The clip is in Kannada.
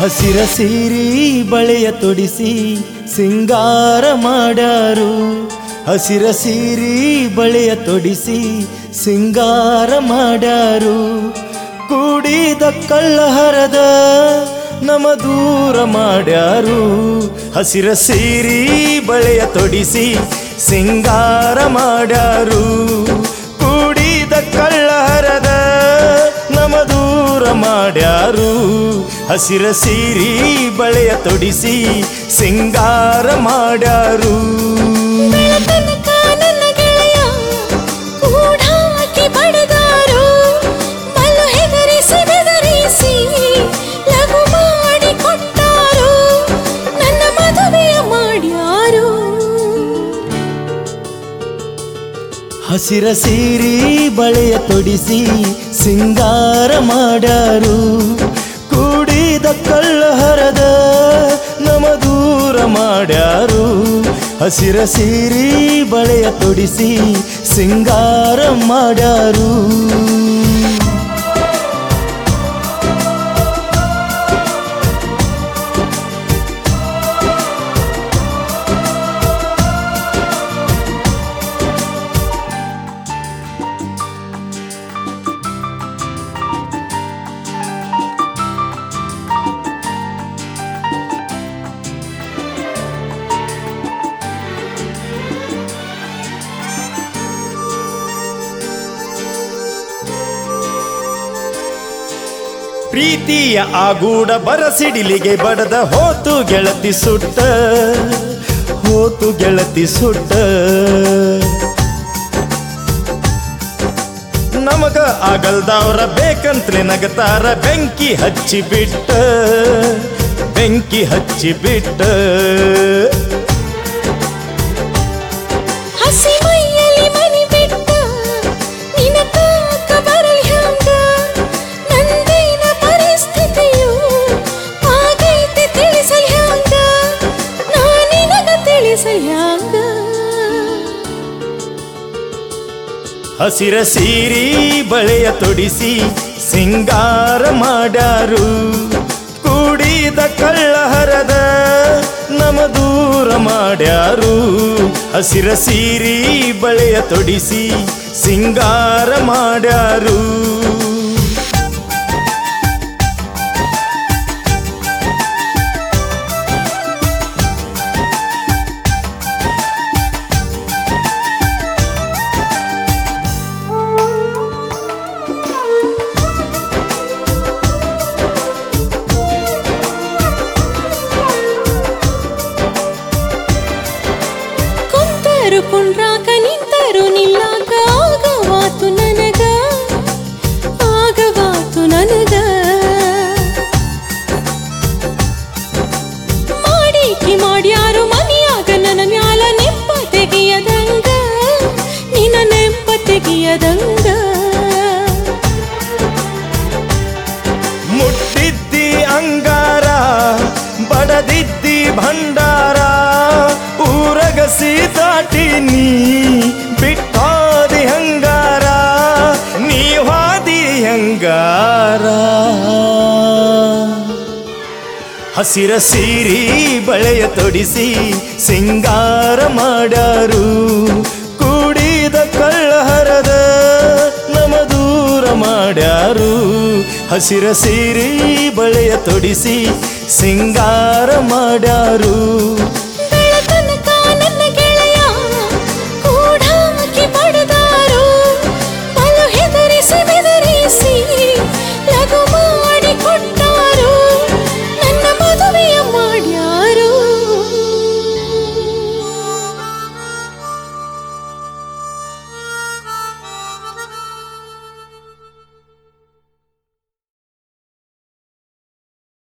ಹಸಿರ ಸೀರಿ ಬಳೆಯ ತೊಡಿಸಿ ಸಿಂಗಾರ ಮಾಡ್ಯಾರು ಹಸಿರ ಸೀರಿ ಬಳೆಯ ತೊಡಿಸಿ ಸಿಂಗಾರ ಮಾಡ್ಯಾರು ಕೂಡಿದ ಕಳ್ಳಹರದ ನಮ ದೂರ ಮಾಡ್ಯಾರು ಹಸಿರ ಸೀರಿ ಬಳೆಯ ತೊಡಿಸಿ ಸಿಂಗಾರ ಮಾಡ್ಯಾರು ಕೂಡಿದ ಕಳ್ಳಹರದ ನಮ ದೂರ ಮಾಡ್ಯಾರು ಹಸಿರ ಸೀರಿ ಬಳೆಯ ತೊಡಿಸಿ ಸಿಂಗಾರ ಮಾಡ್ಯಾರು ಬೆಳತನಕ ನನ್ನ ಗೆಳೆಯ ಕೂಡ ಹಾಕಿ ಬಡದಾರು ಬಲು ಹೆದರಿಸಿ ಬೆದರಿಸಿ ಲಘು ಮಾಡಿ ಕೊಟ್ಟಾರು ನನ್ನ ಮದುವೆಯ ಮಾಡ್ಯಾರು ಹಸಿರ ಸೀರಿ ಬಳೆಯ ತೊಡಿಸಿ ಸಿಂಗಾರ ಮಾಡ್ಯಾರು ಕೂಡಿದ ಕಳ್ಳಹರದ ನಮ ದೂರ ಮಾಡ್ಯಾರು ಹಸಿರ ಸೀರಿ ಬಳೆಯ ತೊಡಿಸಿ ಸಿಂಗಾರ ಮಾಡ್ಯಾರು ಪ್ರೀತಿಯ ಆಗೂಡ ಬರಸಿಡಿಲಿಗೆ ಬಡದ ಹೋತು ಗೆಳತಿ ಸುಟ್ಟ ಹೋತು ಗೆಳತಿ ಸುಟ್ಟ ನಮಗ ಆಗಲ್ದವ್ರ ಬೇಕಂತ್ಲೆ ನಗತಾರ ಬೆಂಕಿ ಹಚ್ಚಿ ಬಿಟ್ಟ ಬೆಂಕಿ ಹಚ್ಚಿ ಬಿಟ್ಟ ಹಸಿ ಮೈಯಲ್ಲಿ ಮನಿ ಬಿಟ್ಟ ನಿನ ಕಾಕ ಬರಲ್ ಹ್ಯಾಂಗ ನಂದೇನ ಪರಿಸ್ಥಿತಿಯು ಆಗೈತೆ ತಿಳಿಸಲ್ ಹ್ಯಾಂಗ ನಾ ನಿನಗ ತಿಳಿಸಲ್ ಹ್ಯಾಂಗ ಹಸಿರ ಸೀರಿ ಬಳೆಯ ತೊಡಿಸಿ ಸಿಂಗಾರ ಮಾಡ್ಯಾರು ಕೂಡಿದ ಕಳ್ಳಹರದ ನಮ ದೂರ ಮಾಡ್ಯಾರು ಹಸಿರ ಸೀರಿ ಬಳೆಯ ತೊಡಿಸಿ ಸಿಂಗಾರ ಮಾಡ್ಯಾರು ಕುಂತರು ಕುಂಡ್ರಾಕ ನಿಂತರು ನಿಲ್ಲಾಕ ಆಗವಾತು ನನಗ ಆಗವಾತು ನನಗ ಮಾಡೀಕಿ ಮಾಡ್ಯಾರು ಮನಿಯಾಗ ನನ್ನ ಮ್ಯಾಲ ನೆಂಪ ತೆಗಿಯದಂಗ ನಿನ್ನ ನೆಂಪ ತೆಗಿಯದಂಗ ಮುಟ್ಟಿದ್ದಿ ಅಂಗಾರ ಬಡದಿದ್ದಿ ಭಂಡಾರ ಊರಗಸಿ ದಾಟಿ ನೀ ಬಿಟ್ಟಾದಿ ಹಂಗಾರ ನೀ ಹಾದಿ ಹಂಗಾರ ಹಸಿರ ಸೀರಿ ಬಳೆಯ ತೊಡಿಸಿ ಸಿಂಗಾರ ಮಾಡ್ಯಾರು ಕೂಡಿದ ಕಳ್ಳಹರದ ನಮ ದೂರ ಮಾಡ್ಯಾರು ಹಸಿರ ಸೀರಿ ಬಳೆಯ ತೊಡಿಸಿ ಸಿಂಗಾರ ಮಾಡ್ಯಾರು